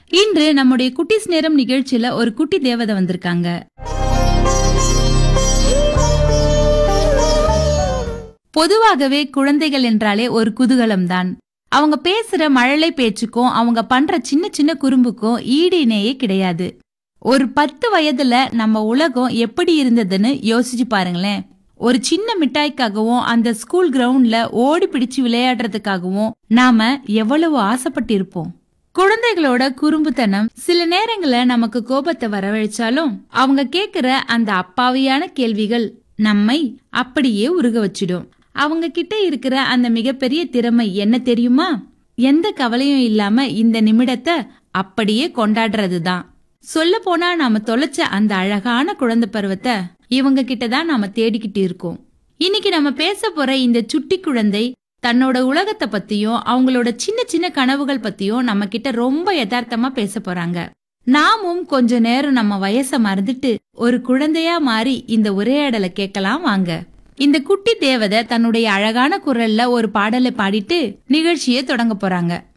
இன்று நம்முடைய குட்டிஸ் நேரம் நிகழ்ச்சியில ஒரு குட்டி தேவதை வந்திருக்காங்க பொதுவாகவே குழந்தைகள் என்றாலே ஒரு குதூகலம்தான் அவங்க பேசுற மழலை பேச்சுக்கும் அவங்க பண்ற சின்ன சின்ன குறும்புக்கும் ஈடு இணையே கிடையாது ஒரு பத்து வயதுல நம்ம உலகம் எப்படி இருந்ததுன்னு யோசிச்சு பாருங்களேன் ஒரு சின்ன மிட்டாய்க்காகவும் அந்த ஸ்கூல் கிரவுண்ட்ல ஓடி பிடிச்சு விளையாடுறதுக்காகவும் நாம எவ்வளவு ஆசைப்பட்டிருப்போம் குழந்தைகளோட குறும்புத்தனம் சில நேரங்கள்ல நமக்கு கோபத்தை வரவழைச்சாலும் அவங்க கேக்குற அந்த அப்பாவியான கேள்விகள் நம்மை அப்படியே உருக வச்சிடும் அவங்க கிட்ட இருக்கிற அந்த மிகப்பெரிய திறமை என்ன தெரியுமா எந்த கவலையும் இல்லாம இந்த நிமிடத்தை அப்படியே கொண்டாடுறது தான் சொல்ல போனா நாம தொலைச்ச அந்த அழகான குழந்தை பருவத்தை இவங்க கிட்ட தான் நாம தேடிக்கிட்டு இருக்கோம் இன்னைக்கு நம்ம பேச போற இந்த சுட்டி குழந்தை தன்னோட உலகத்தை பத்தியும் அவங்களோட சின்ன சின்ன கனவுகள் பத்தியும் நம்ம கிட்ட ரொம்ப யதார்த்தமா பேச போறாங்க நாமும் கொஞ்ச நேரம் நம்ம வயசை மறந்துட்டு ஒரு குழந்தையா மாறி இந்த உரையாடலை கேட்கலாம் வாங்க இந்த குட்டி தேவதை தன்னுடைய அழகான குரல்ல ஒரு பாடலை பாடிட்டு நிகழ்ச்சியை தொடங்க போறாங்க